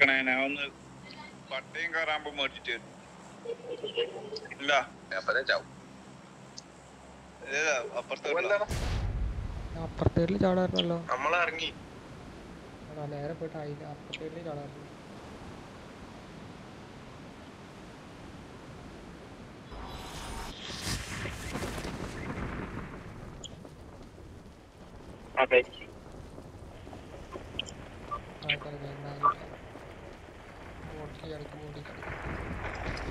കൊടുക്കണേ ഞാൻ ഒന്ന് പട്ടയും കയറാകുമ്പോ മേടിച്ചിട്ട് വരും. ഇല്ല അപ്പഴേ ചാവും ഏതാ അപ്പുറത്തെ വീട്ടിലാ? എന്താണ് അപ്പുറത്തെ വീട്ടിൽ ചാടാറുണ്ടല്ലോ നമ്മളിറങ്ങി ആണോ നേരെ പോയിട്ട് അതിൽ അപ്പുറത്തെ വീട്ടിൽ ചാടാറുണ്ട് അതെ ആൾക്കാർ വേണ്ടാനില്ല ബോട്ടിൽ കളിക്കും ബോട്ടിൽ കളിക്കും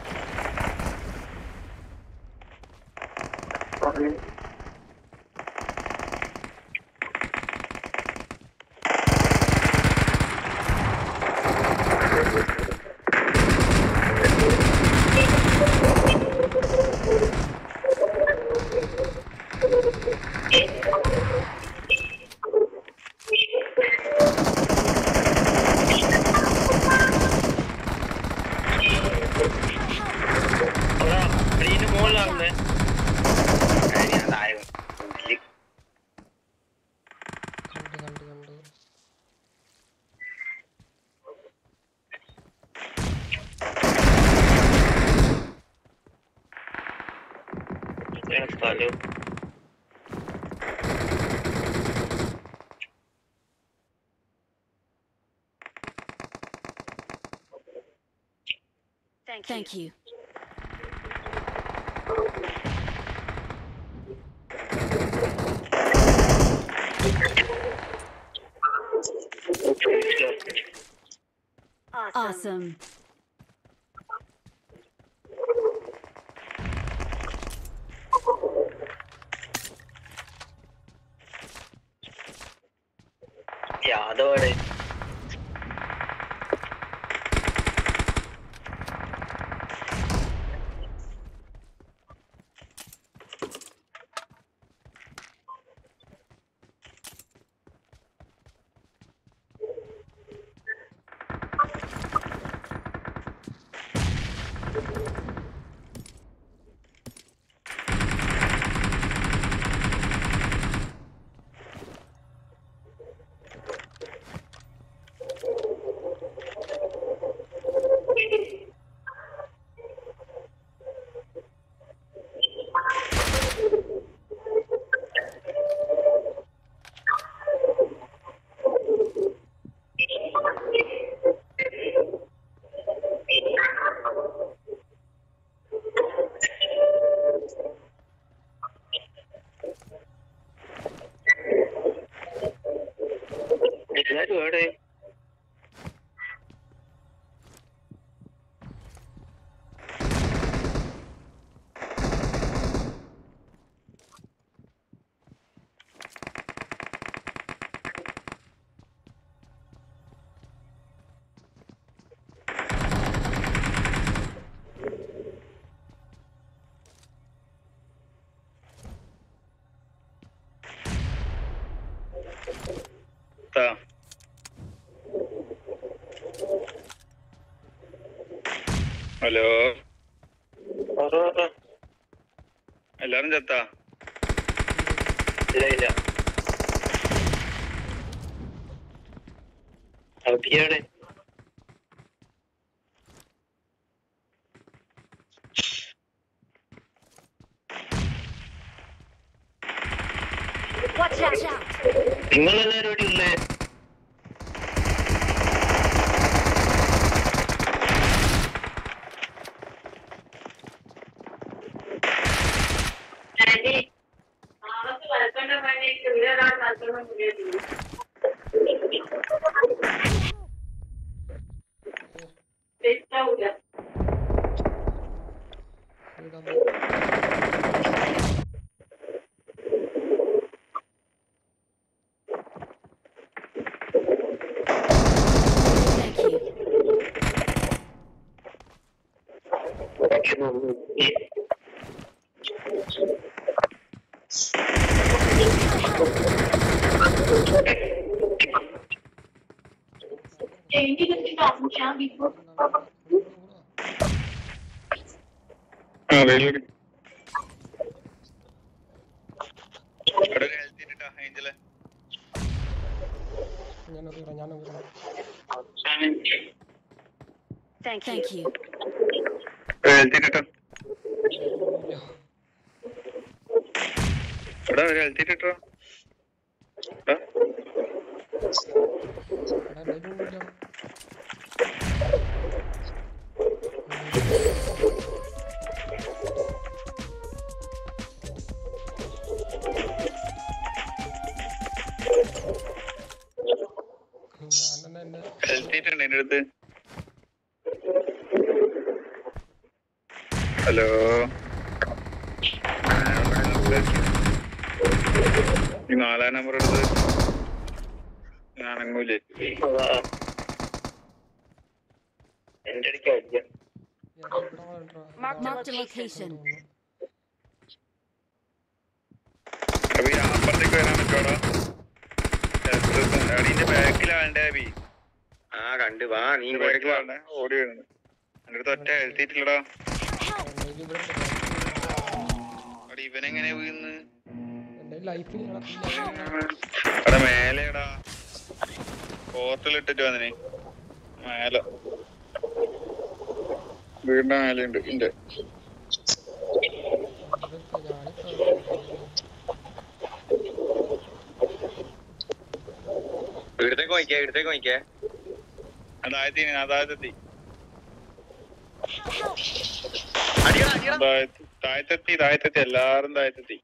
അതിന് മുകളിലാണല്ലേ കണ്ട് കണ്ട് കണ്ട് സ്ഥലം Thank you. Awesome. യാദവടെ എല്ലാരും എവിടെ ട്ടാ. ഹലോ എല്ലാരും ചത്താ ഇല്ല ഇല്ല അവിടെ Watch out! നിങ്ങളെല്ലാരും ഇവിടെ ഇല്ലേ ഇവിടെ Thank you. ആ വെളിയോടി ഇവിടെ ഒരു health ഇട്ടിട്ടാ, ഏഞ്ചലെ ഞാനൊക്കെ ഞാനൊക്കെ Thank you. എഴുത്തിട്ടോ എടാ ഒരു എഴുത്തിട്ടോ എടാ എന്തെങ്കിലും ഇല്ല ഞാൻ തന്നെ എന്നെ എഴുത്തിട്ടുണ്ട് എന്റെ അടുത്ത് ഹലോ ഈ നാലാം നമ്പർ എടുത്ത് ഞാനങ്ങൂലേ അതാ. എന്റെ അടുക്ക് അടിക്കാം ഞാൻ ഇവിടെ ആളുണ്ടോ? Marked a location. അപ്പൊ ഈ അപ്പുറത്തേക്ക് വരാൻ പറ്റോടാ അടിന്റെ ബാക്കിലാണ്ടേ അബി ആ കണ്ട് വാ നീ ബാക്കിലാണ്ടേ ഓടി വരുന്നത് എന്റെ അടുത്ത് ഒറ്റ എഴുത്തിട്ടില്ലടാ എന്തെങ്കിലും ഇവിടെ അടി ഇവനെങ്ങനെ വീന്ന് എന്റെ ലൈഫിൽ അവിടെ മേലെടാ പോർട്ടൽ ഇട്ടിട്ട് വന്നിനെ മേലെ വീടിന്റെ മേലെ ഉണ്ട് ഇന്റെ ഇവിടത്തേക്ക് നോക്കിയേ ഇവിടത്തേക്ക് നോക്കിയേ അതായത്തി അതായത്തെത്തി അടിയടാ അടിയടാ താഴത്ത് താഴത്തെത്തി താഴത്തെത്തി എല്ലാരും താഴത്തെത്തി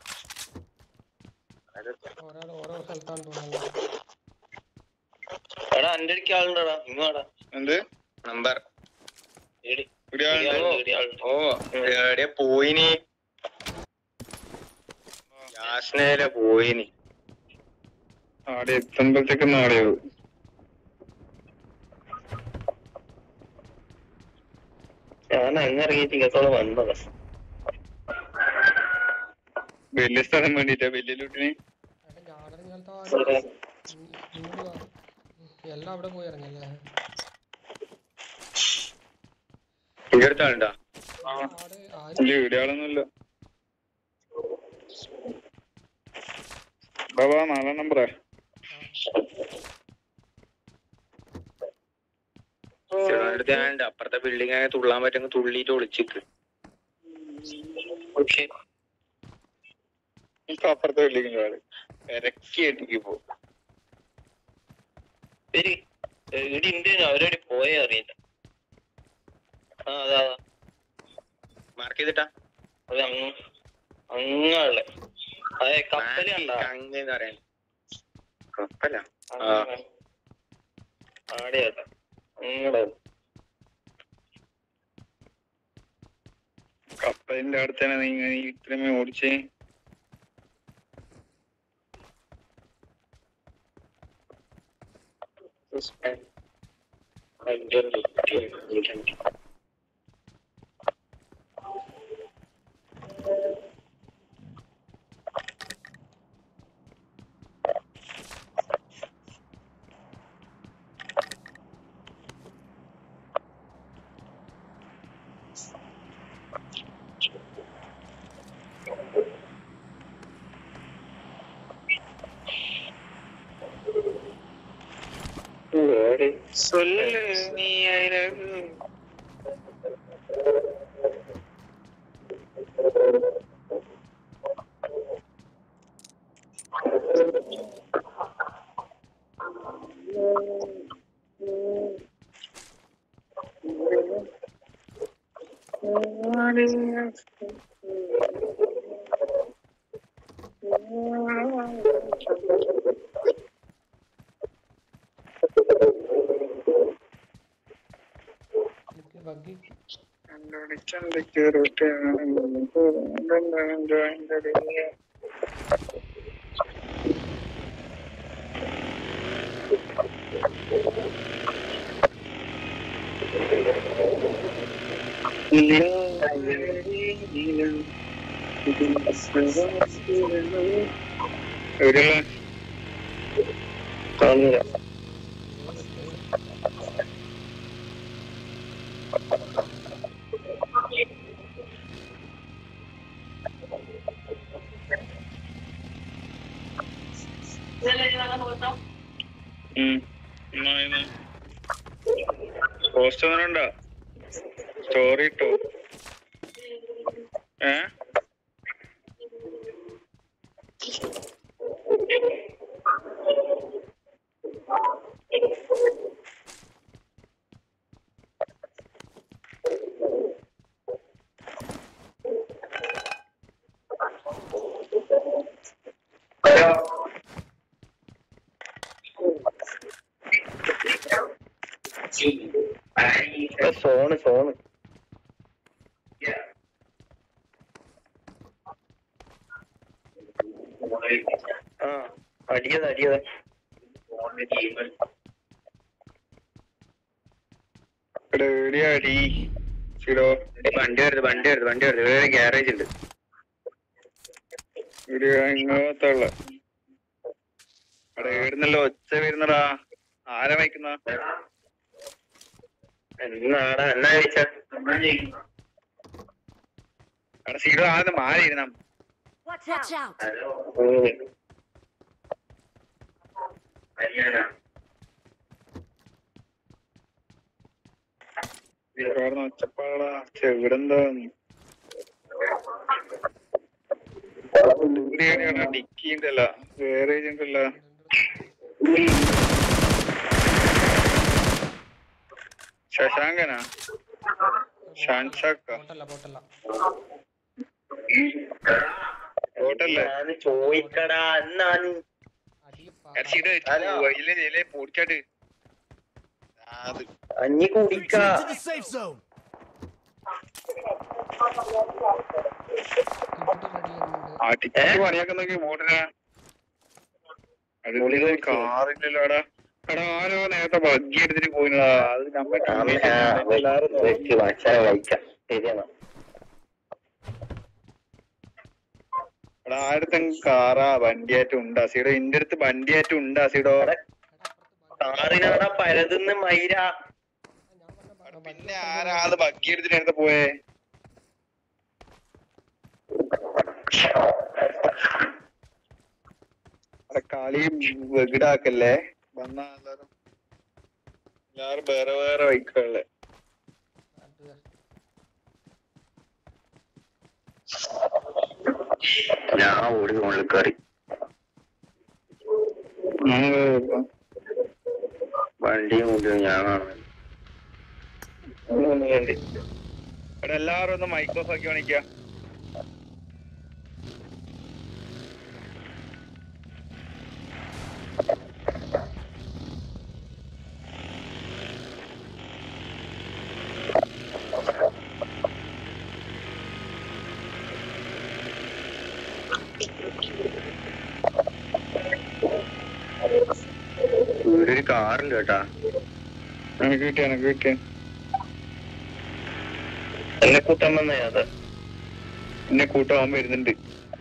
ഒരാൾ ഓരോ സ്ഥലത്താണ് തോന്നുന്നത് എടാ എന്റെ അടുക്ക് ആളുണ്ടോടാ ഇങ്ങോടാ എന്ത് നമ്പർ ഇവിടെ ആളുണ്ട് ഓ എവിടെ പോയിനി യാസ്നയിലെ പോയിനി ആടെ എത്തുമ്പോഴത്തേക്ക് നാളെയാവും ഞാൻ അങ്ങ് ഇറങ്ങിയിട്ട് ഇങ്ങത്തോളം വന്നതാ വലിയ സ്ഥലം വേണ്ടിട്ടാ വലിയ ലൂട്ടിന് എടാ ഞാനിറങ്ങിയാലത്തെ എല്ലാം അവിടെ പോയി ഇറങ്ങിയല്ലേ ഇവിടെ അടുത്ത ആളുണ്ടാ ആടെ ആരും ഇല്ല ഇവിടെ ആളൊന്നുമില്ല ബാബാ നാലാം നമ്പറാ അടുത്ത് ഞാനുണ്ട് അപ്പുറത്തെ ബിൽഡിംഗ് ആയ തുള്ളാൻ പറ്റുമെങ്കിൽ തുള്ളിയിട്ട് ഒളിച്ചിക്ക് ഓക്കെ ഇപ്പൊ അപ്പുറത്തെ വിളിക്കുന്ന ആള് ഇരക്കി അടിക്ക് പോ ശരി ഇവിടെ ഉണ്ട് അവരോട് പോയേ അറിയില്ല ആ അതാ മാർക്ക് ചെയ്തിട്ടാ അത് അങ്ങ് അങ്ങാളെ അതെ കപ്പല് കണ്ടാ കപ്പല ആടെയാട്ടാ അങ്ങടെ കപ്പലിന്റെ അടുത്താണ് നീ ഇങ്ങനെ ഇത്രയും ഓടിച്ചേ சொல்லு நீ அழகு എനിക്ക് ബഗ്ഗി എവിടെയുള്ള കാണുന്നില്ല ഉം എന്നാ ഇന്ന് പോസ്റ്റ് ഒന്നുണ്ടോ സ്റ്റോറി ഇട്ടോ ഏ സോണ് സോണ് ആ അടിയത് അടിയത് ഇവിടെ എവിടെയാടി ചിടോ വണ്ടി വരുത് വണ്ടി വരുത് വണ്ടി വരുത് ഇവിടെ ഗ്യാരേജ് ഉണ്ട് ഇവിടെ ഇങ്ങോട്ടുള്ള അവിടെ എവിടുന്നല്ലോ ഒച്ച വരുന്നടാ ആരാ വയ്ക്കുന്ന എന്നാടാ എന്നാ ചോദിച്ച അവിടെ സീഡോ ആദ്യം മാറി ഇരുന്ന Watch out! കാരണം ഒച്ചപ്പാടാ എവിടെന്താ ഡിക്കി ഉണ്ടല്ല വേറെ ഉണ്ടല്ല ശശാങ്കനാ ഷാൻഷാക്ക പോട്ടല്ല പോട്ടല്ല ഓട്ടല്ലേ ഞാന് ചോദിക്കടാ എന്നാണ് അടിയിൽ ഹലോ. ഇല്ലേ ഇല്ലേ പൊടിച്ചാട്ട് അത് അഞ്ഞി കുടിക്ക to the safe zone. ഇവിടെ റെഡി ആകുന്നുണ്ട് അടിച്ച് പണിയാക്കുന്നൊക്കെ മോട്ടനാ അടുത്ത കാറില്ലല്ലോ എടാ എടാ ആരോ നേരത്തെ ബഗ്ഗി എടുത്തിട്ട് പോയിനടാ അത് നമ്മ എല്ലാരും വെച്ച് ഭക്ഷണം കഴിക്കാം ശരിയാണ് എടാ ആരുടെ കാറാ വണ്ടിയായിട്ട് ഉണ്ടാ സീഡോ ഇന്റെ അടുത്ത് വണ്ടിയായിട്ട് ഉണ്ടാ സീഡോ കാറിനാടാ പരതുന്ന് മൈര പിന്നെ ആരാ അത് ബഗ്ഗി എടുത്തിട്ട് നേരത്തെ പോയേ എടാ കളി വെകിടാക്കല്ലേ വന്നാ എല്ലാരും എല്ലാരും വേറെ വേറെ വൈക്കുകളെ ഞാൻ ഓടി മുകളിൽ കയറി വണ്ടിയും കൊണ്ട് ഞാൻ കാണുന്നത് എടാ എല്ലാരും ഒന്ന് മൈക്ക് ഓഫ് ആക്കി കാണിക്ക ഇവിടെ ഒരു കാറുണ്ട് കേട്ടാ എനിക്ക് കിട്ടിയ എനിക്ക് കിട്ടിയ എന്നെ കൂട്ടാൻ വന്നേ അത് എന്നെ കൂട്ടാൻ വരുന്നുണ്ട്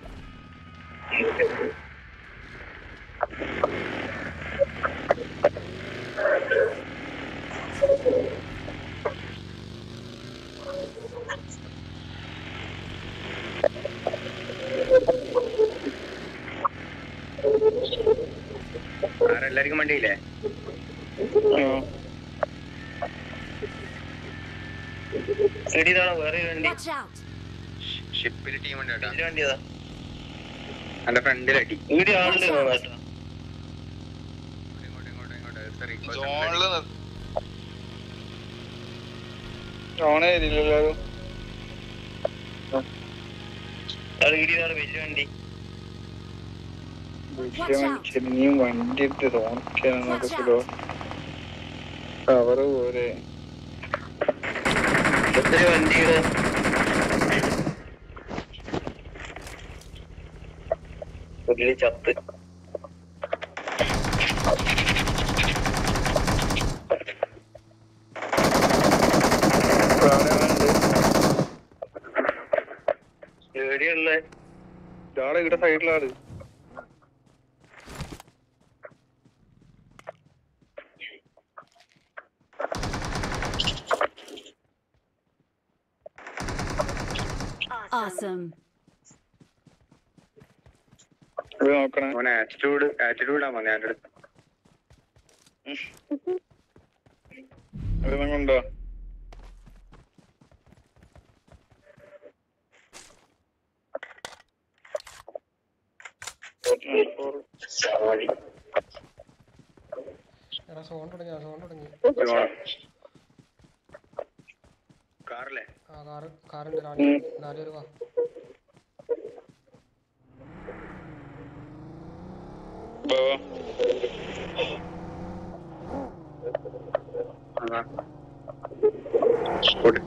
ആരെല്ലാവർക്കും വണ്ടിയില്ലേ എടിയതാണോ വേറെ ഒരു വണ്ടി Watch out! ഷിപ്പിൽ ടീം ഉണ്ട് കേട്ടോ വണ്ടി ഏതാ എന്റെ ഫ്രണ്ടിലടി ഇവിടെ ആളുണ്ട് കേട്ടോ ഇങ്ങോട്ട് ഇങ്ങോട്ട് ഇങ്ങോട്ട് സോണില് സോണേ ഇല്ലല്ലോ ഇടിയതാണ് വലിയ വണ്ടി ചെറിയ വണ്ടി എടുത്ത് സോണിക്കാന്നൊക്കെ സുലോ കവറ് പോരെ എത്ര വണ്ടികള് പുള്ളി ചത്ത് എവിടെയുള്ള ഇയാളെ ഇവിടെ സൈഡിലാണ് Awesome. ഇത് നോക്കണേ അവൻ ആറ്റിറ്റ്യൂഡ് ആറ്റിറ്റ്യൂഡ് ആവാ ഞാൻ അടുത്ത് ഇവിടുന്ന് കൊണ്ടോ എടാ സോൺ തുടങ്ങി സോൺ തുടങ്ങി കാറല്ലേ ആ കാറ് കാറുണ്ട് നാല് നാല് പേര് വാ ബാബാ അതാ ഓട്.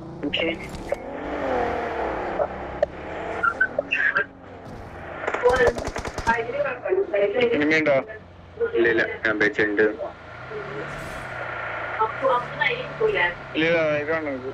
ഇനിമയുണ്ടോ ഇല്ല ഇല്ല ഞാൻ വെച്ചുണ്ട് ഇല്ല ഇതാണ് ഇത്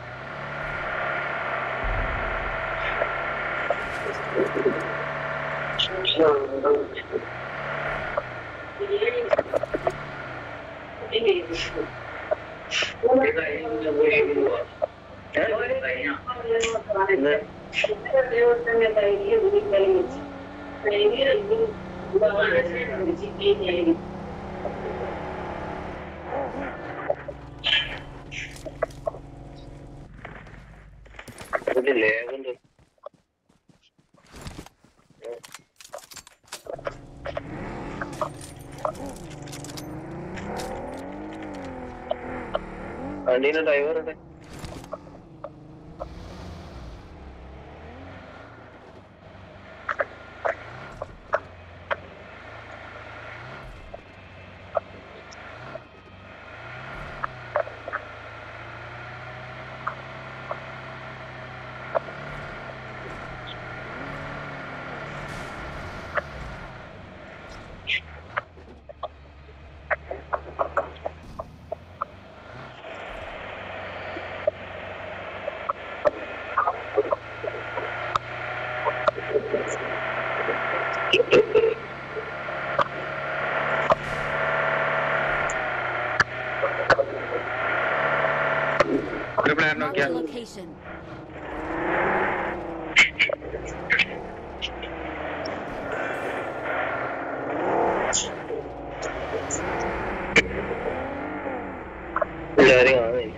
വണ്ടീന്റെ ഡ്രൈവർ ഉണ്ട് ഒരു പ്ലാൻ Marked നോക്കിയാ a location. എല്ലാരും കാണുന്നില്ല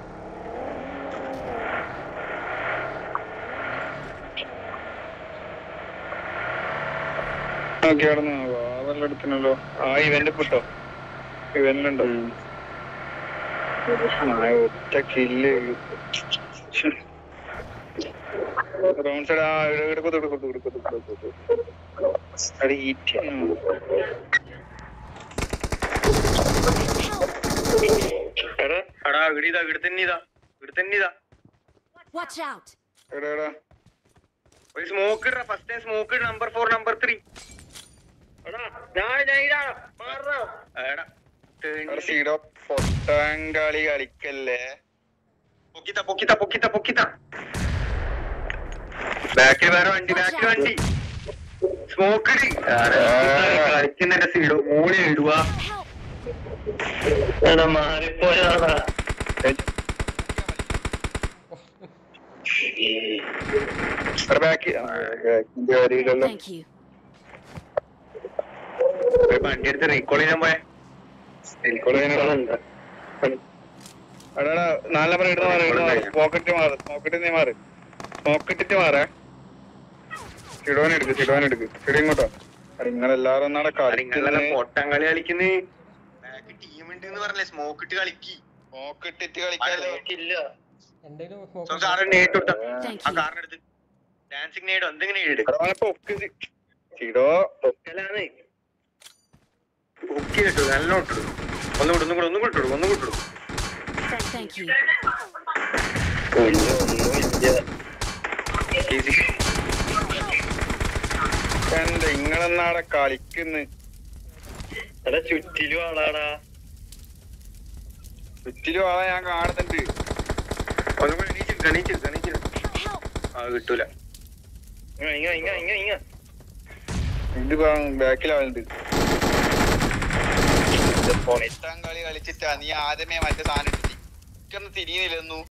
നോക്കി കിടന്നു അതെല്ലാം എടുത്തിനല്ലോ ആ ഇവന്റ് കിട്ടോ ഇവന്റിലുണ്ടോ ആ ഒറ്റ കില്ല് റൗണ്ട് സൈഡ് ആ എടുക്കത്തു എടുക്കത്തു എടുക്കത്തു എടുക്കത്തു അത് ഹീറ്റ് എടാ എടാ ഇവിടെ ഇതാ ഇവിടെ തന്നെ ഇതാ ഇവിടെ തന്നെ ഇതാ Watch out! എടാ എടാ ഒരു സ്മോക്ക് ഇട ഫസ്റ്റ് ടൈം സ്മോക്ക് ഇട നമ്പർ ഫോർ നമ്പർ ത്രീ എടാ ഞാൻ ഞാൻ ഇടാ മാറോ എടാ എടാ സീഡോ പൊട്ടാങ്കളി കളിക്കല്ലേ പൊക്കിത്ത പൊക്കിത്ത പൊക്കിത്ത പൊക്കിത്ത ബാക്കിൽ വേറെ വണ്ടി ബാക്കിൽ വണ്ടി സ്മോക്ക് ഇടി കളിക്കുന്നതിന്റെ സീഡോ മോളി ഇടുക Help! എടാ മാറിപ്പോയാടാ എടാ ബാക്കി ബാക്കിന്റെ കാര്യമില്ലല്ലോ Thank you. ഒരു വണ്ടി എടുത്ത് റീകോൾ ചെയ്യാൻ പോയെ റീകോൾ ചെയ്യാനുള്ള എടാ എടാ നാല് നമ്പർ ഇടുന്ന മാറി ഇടുന്ന മാറി പോക്കറ്റ് മാറ് പോക്കറ്റ് നീ മാറ് പോക്കറ്റിട്ട് മാറേ ചിടുവാൻ എടുക്ക് ചിടുവാൻ എടുക്ക് ചിടി ഇങ്ങോട്ടോ നിങ്ങളെല്ലാരും ഒന്നാടെ നിങ്ങളെ കളിക്കുന്നത് പൊട്ടം കളി കളിക്കുന്നേ ബാക്ക് ടീം ഉണ്ട് എന്ന് പറഞ്ഞല്ലേ സ്മോക്ക് ഇട്ട് കളിക്കി പോക്കറ്റിട്ട് കളിക്കാലോ ഇല്ല എൻ്റെ സാറ് നേട്ട് കൊടുത്ത Thank ആ you. കാറിനടുത്ത് ഡാൻസിങ് നേടോ എന്തെങ്കിലും നേട് എടാ പൊക്ക് ചിടോ പൊക്കലാണ് പൊക്കി കിട്ടു നല്ല ഇട്ടു ഒന്നും കൂടെ ഒന്നും കൂടെ ഒന്നും കൂടെ ഇട്ടു ഒന്നും കൂടെ ഇട്ടു Thank you. എന്റെ ഇങ്ങളെന്നാടെ കളിക്കുന്നു എടാ ചുറ്റിലും ആളാടാ ചുറ്റിലും ആളെ ഞാൻ കാണുന്നുണ്ട് ഒന്നും കൂടെ എണീച്ച് ഗണീച്ച് ഗണീച്ച് Help! ആ കിട്ടൂല ഇങ്ങ ഇങ്ങ ഇങ്ങ ഇങ്ങ ഇത് ബാക്കിലാവുന്നുണ്ട് പൊണിത്താൻ കളി കളിച്ചിട്ടാ നീ ആദ്യമേ മറ്റേ സാധനം ഇട്ടിട്ട് തിരിയുന്നില്ലെന്നു